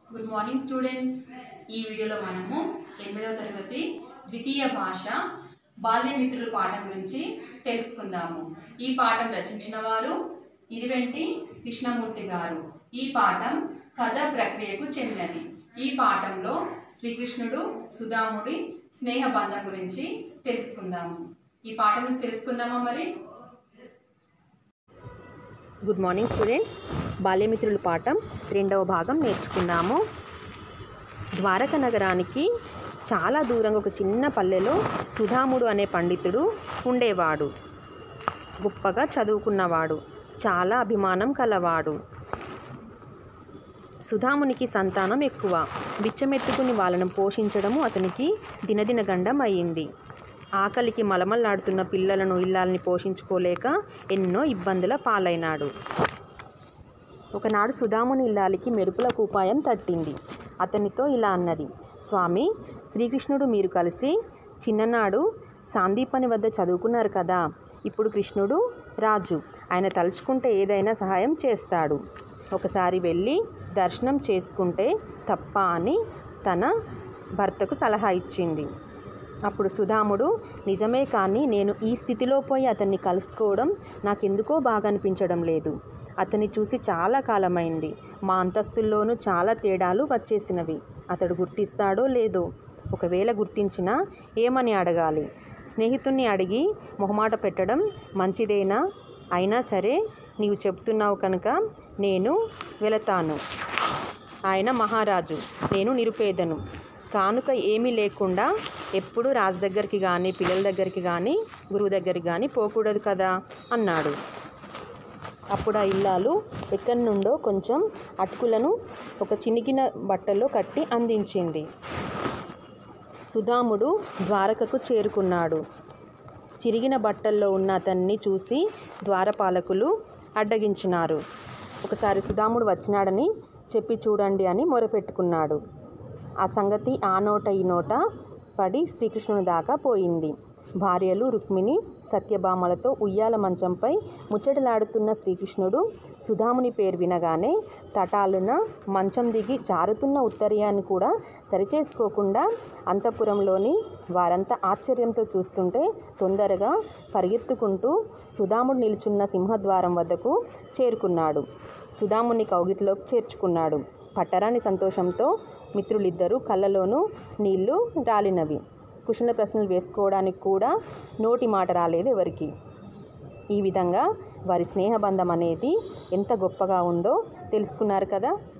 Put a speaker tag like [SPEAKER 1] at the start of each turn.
[SPEAKER 1] good morning students ఈ వీడియోలో మనము ఎనిమిదవ తరగతి ద్వితీయ భాష బాల్యమిత్రుల పాఠం గురించి తెలుసుకుందాము ఈ పాఠం రచించిన వారు ఇరువెంటి కృష్ణమూర్తి గారు ఈ పాఠం కథ ప్రక్రియకు చెందినది ఈ పాఠంలో శ్రీకృష్ణుడు సుధాముడి స్నేహబంధం గురించి తెలుసుకుందాము ఈ పాఠం గురించి తెలుసుకుందామా మరి
[SPEAKER 2] గుడ్ మార్నింగ్ స్టూడెంట్స్ బాల్యమిత్రుల పాఠం రెండవ భాగం నేర్చుకుందాము ద్వారక నగరానికి చాలా దూరంగా ఒక చిన్న పల్లెలో సుధాముడు అనే పండితుడు ఉండేవాడు గొప్పగా చదువుకున్నవాడు చాలా అభిమానం కలవాడు సుధామునికి సంతానం ఎక్కువ బిచ్చమెత్తుకుని వాళ్ళను పోషించడము అతనికి దినదిన గండం అయ్యింది ఆకలికి మలమల్లాడుతున్న పిల్లలను ఇల్లాలని పోషించుకోలేక ఎన్నో ఇబ్బందుల పాలైనాడు ఒకనాడు సుధాముని ఇల్లాలికి మెరుపులకు ఉపాయం తట్టింది అతనితో ఇలా అన్నది స్వామి శ్రీకృష్ణుడు మీరు కలిసి చిన్ననాడు సాందీపని వద్ద చదువుకున్నారు కదా ఇప్పుడు కృష్ణుడు రాజు ఆయన తలుచుకుంటే ఏదైనా సహాయం చేస్తాడు ఒకసారి వెళ్ళి దర్శనం చేసుకుంటే తప్ప అని తన భర్తకు సలహా ఇచ్చింది అప్పుడు సుధాముడు నిజమే కానీ నేను ఈ స్థితిలో పోయి అతన్ని కలుసుకోవడం నాకెందుకో బాగా అనిపించడం లేదు అతన్ని చూసి చాలా కాలమైంది మా అంతస్తుల్లోనూ చాలా తేడాలు వచ్చేసినవి అతడు గుర్తిస్తాడో లేదో ఒకవేళ గుర్తించినా ఏమని అడగాలి స్నేహితుణ్ణి అడిగి మొహమాట పెట్టడం మంచిదేనా అయినా సరే నీవు చెప్తున్నావు కనుక నేను వెళతాను ఆయన మహారాజు నేను నిరుపేదను కానుక ఏమీ లేకుండా ఎప్పుడు రాజు దగ్గరికి కానీ పిల్లల దగ్గరికి కానీ గురువు దగ్గరికి కానీ పోకూడదు కదా అన్నాడు అప్పుడు ఆ ఇల్లాలు ఎక్కడి నుండో కొంచెం అటుకులను ఒక చినిగిన బట్టలో కట్టి అందించింది సుధాముడు ద్వారకకు చేరుకున్నాడు చిరిగిన బట్టల్లో ఉన్న అతన్ని చూసి ద్వారపాలకులు అడ్డగించినారు ఒకసారి సుధాముడు వచ్చినాడని చెప్పి చూడండి అని మొరపెట్టుకున్నాడు ఆ సంగతి ఆ నోట ఈ నోట పడి శ్రీకృష్ణుని దాకా పోయింది భార్యలు రుక్మిణి సత్యభామలతో ఉయ్యాల మంచంపై ముచ్చటలాడుతున్న శ్రీకృష్ణుడు సుధాముని పేరు వినగానే తటాలున మంచం దిగి జారుతున్న ఉత్తరీయాన్ని కూడా సరిచేసుకోకుండా అంతఃపురంలోని వారంతా ఆశ్చర్యంతో చూస్తుంటే తొందరగా పరిగెత్తుకుంటూ సుధాముడు నిల్చున్న సింహద్వారం వద్దకు చేరుకున్నాడు సుధాముని కౌగిట్లోకి చేర్చుకున్నాడు పట్టరాని సంతోషంతో మిత్రులిద్దరూ కళ్ళలోనూ నీళ్లు రాలినవి కుశల ప్రశ్నలు వేసుకోవడానికి కూడా నోటి మాట రాలేదు ఎవరికి ఈ విధంగా వారి స్నేహబంధం అనేది ఎంత గొప్పగా ఉందో తెలుసుకున్నారు కదా